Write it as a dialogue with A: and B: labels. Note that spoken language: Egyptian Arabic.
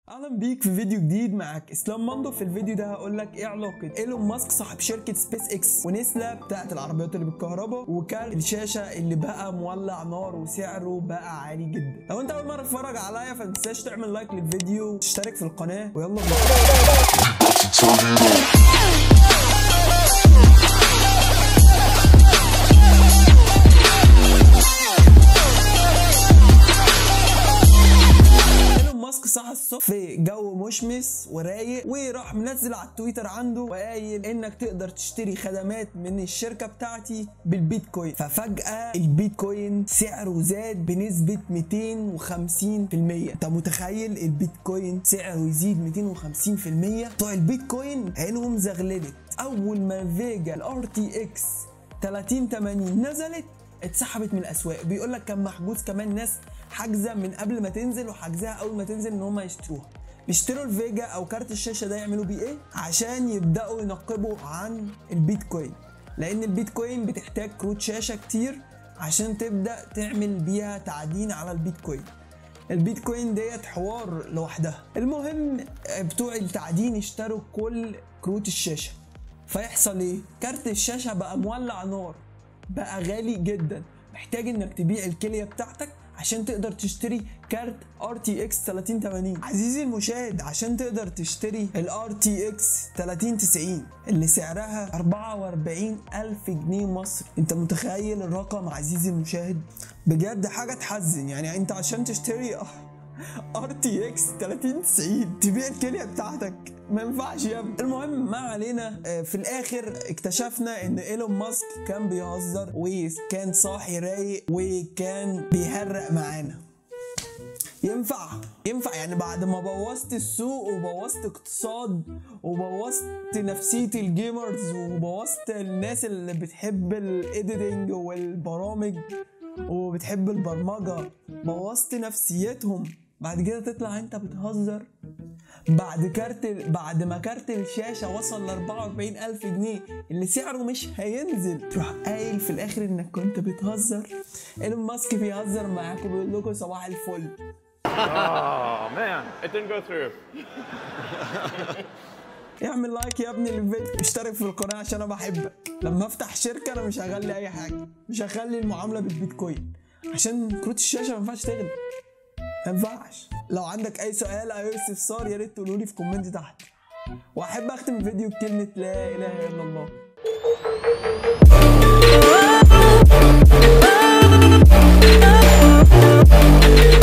A: اهلا بيك في فيديو جديد معاك اسلام ماندو في الفيديو ده هقول لك ايه علاقه ايلون ماسك صاحب شركه سبيس اكس ونسلا بتاعت العربيات اللي بالكهرباء وكارت الشاشه اللي بقى مولع نار وسعره بقى عالي جدا لو انت اول مره تتفرج عليا فتنساش تعمل لايك للفيديو وتشترك في القناه ويلا بينا ايلون ماسك صحى الصبح في جو مشمس ورايق وراح منزل على التويتر عنده وقايل انك تقدر تشتري خدمات من الشركه بتاعتي بالبيتكوين ففجاه البيتكوين سعره زاد بنسبه 250% انت متخيل البيتكوين سعره يزيد 250% بتوع البيتكوين عينهم زغللت اول ما فيجا الار تي اكس 3080 نزلت اتسحبت من الاسواق بيقول لك كان محجوز كمان ناس حاجزه من قبل ما تنزل وحاجزاها اول ما تنزل ان هم يشتروها بيشتروا الفيجا او كارت الشاشه ده يعملوا بيه ايه عشان يبداوا ينقبوا عن البيتكوين لان البيتكوين بتحتاج كروت شاشه كتير عشان تبدا تعمل بيها تعدين على البيتكوين البيتكوين ديت حوار لوحدها المهم بتوع التعدين اشتروا كل كروت الشاشه فيحصل ايه كارت الشاشه بقى مولع نار بقى غالي جدا محتاج انك تبيع الكليه بتاعتك عشان تقدر تشتري كارت ار تي اكس 3080 عزيزي المشاهد عشان تقدر تشتري الار تي اكس 3090 اللي سعرها 44 الف جنيه مصري انت متخيل الرقم عزيزي المشاهد بجد حاجه تحزن يعني انت عشان تشتري ار تي اكس 3090 تبيع الكليه بتاعتك ما ينفعش يا ابني المهم ما علينا آه، في الاخر اكتشفنا ان ايلون ماسك كان بيهزر وكان صاحي رايق وكان بيهرق معانا ينفع ينفع يعني بعد ما بوظت السوق وبوظت اقتصاد وبوظت نفسية الجيمرز وبوظت الناس اللي بتحب الايديتنج والبرامج وبتحب البرمجة بوظت نفسيتهم بعد كده تطلع انت بتهزر بعد كارت بعد ما كارت الشاشة وصل ل 44 ألف جنيه اللي سعره مش هينزل تروح قايل في الآخر إنك كنت بتهزر إيلون ماسك بيهزر معاكم بيقول لكم صباح الفل
B: Oh man, it didn't go through.
A: اعمل لايك يا ابني للفيديو اشترك في القناة عشان أنا بحبك لما أفتح شركة أنا مش هغلي أي حاجة مش هخلي المعاملة بالبيتكوين عشان كروت الشاشة ما ينفعش تغلي ما ينفعش لو عندك أي سؤال أو أي استفسار يا ريت تقولوا لي في كومنت تحت وأحب أختم الفيديو بكلمة لا إله إلا الله